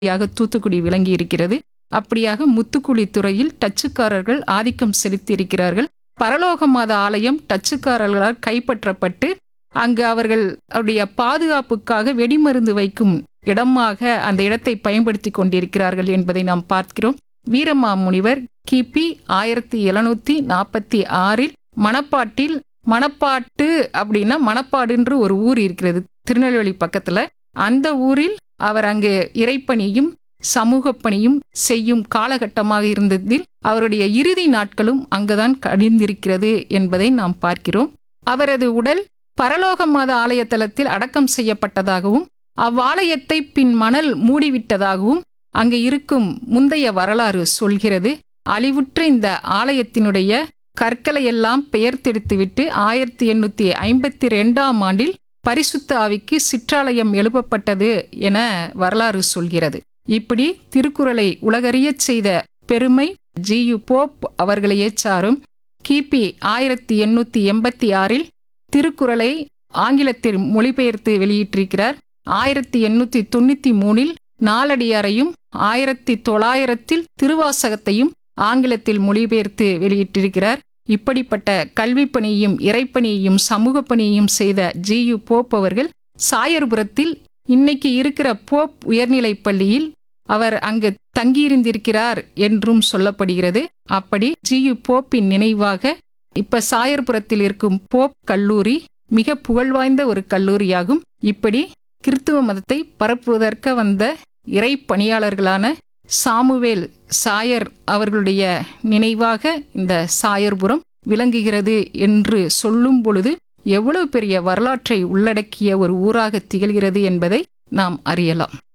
யாக தூத்துக்குடி விளங்கி இருக்கிறது அப்படியாக முத்துக்குளி துறையில் டச்சுக்காரர்கள் ஆதிக்கம் செலுத்தியிருக்கிறார்கள் பரலோக மாத ஆலயம் டச்சுக்காரர்களால் கைப்பற்றப்பட்டு அங்கு அவர்கள் அவருடைய பாதுகாப்புக்காக வெடிமருந்து வைக்கும் இடமாக அந்த இடத்தை பயன்படுத்தி கொண்டிருக்கிறார்கள் என்பதை நாம் பார்க்கிறோம் வீரமாமுனிவர் கிபி ஆயிரத்தி எழுநூத்தி நாற்பத்தி ஆறில் மணப்பாட்டில் மணப்பாட்டு அப்படின்னா மணப்பாடுன்று ஒரு ஊர் இருக்கிறது திருநெல்வேலி பக்கத்துல அந்த ஊரில் அவர் அங்கு இறைப்பணியும் சமூக பணியும் செய்யும் காலகட்டமாக இருந்ததில் அவருடைய இறுதி நாட்களும் அங்குதான் கடிந்திருக்கிறது என்பதை நாம் பார்க்கிறோம் அவரது உடல் பரலோக மாத ஆலயத்தலத்தில் அடக்கம் செய்யப்பட்டதாகவும் அவ்வாலயத்தை பின் மணல் மூடிவிட்டதாகவும் அங்கு இருக்கும் முந்தைய வரலாறு சொல்கிறது அழிவுற்ற இந்த ஆலயத்தினுடைய கற்களை எல்லாம் பெயர்த்தெடுத்துவிட்டு ஆயிரத்தி எண்ணூத்தி ஐம்பத்தி ரெண்டாம் ஆண்டில் பரிசுத்த ஆவிக்கு சிற்றாலயம் எழுப்பப்பட்டது என வரலாறு சொல்கிறது இப்படி திருக்குறளை உலகறியச் செய்த பெருமை ஜி யு போப் அவர்களையே சாரும் கிபி ஆயிரத்தி எண்ணூத்தி எண்பத்தி ஆறில் திருக்குறளை ஆங்கிலத்தில் மொழிபெயர்த்து வெளியிட்டிருக்கிறார் ஆயிரத்தி எண்ணூத்தி தொண்ணூத்தி மூணில் நாலடியாரையும் ஆயிரத்தி தொள்ளாயிரத்தில் திருவாசகத்தையும் ஆங்கிலத்தில் மொழிபெயர்த்து வெளியிட்டிருக்கிறார் இப்படிப்பட்ட கல்வி பணியையும் இறைப்பணியையும் சமூக பணியையும் செய்த ஜி யு போப் அவர்கள் சாயர்புரத்தில் இன்னைக்கு இருக்கிற போப் உயர்நிலைப் பள்ளியில் அவர் அங்கு தங்கியிருந்திருக்கிறார் என்றும் சொல்லப்படுகிறது அப்படி ஜி யு போப்பின் நினைவாக இப்ப சாயர்புரத்தில் இருக்கும் போப் கல்லூரி மிக புகழ்வாய்ந்த ஒரு கல்லூரியாகும் இப்படி கிறித்துவ மதத்தை பரப்புவதற்கு வந்த இறை பணியாளர்களான சாமுவேல் சாயர் அவர்களுடைய நினைவாக இந்த சாயர்புரம் விளங்குகிறது என்று சொல்லும் பொழுது எவ்வளவு பெரிய வரலாற்றை உள்ளடக்கிய ஒரு ஊராக திகழ்கிறது என்பதை நாம் அறியலாம்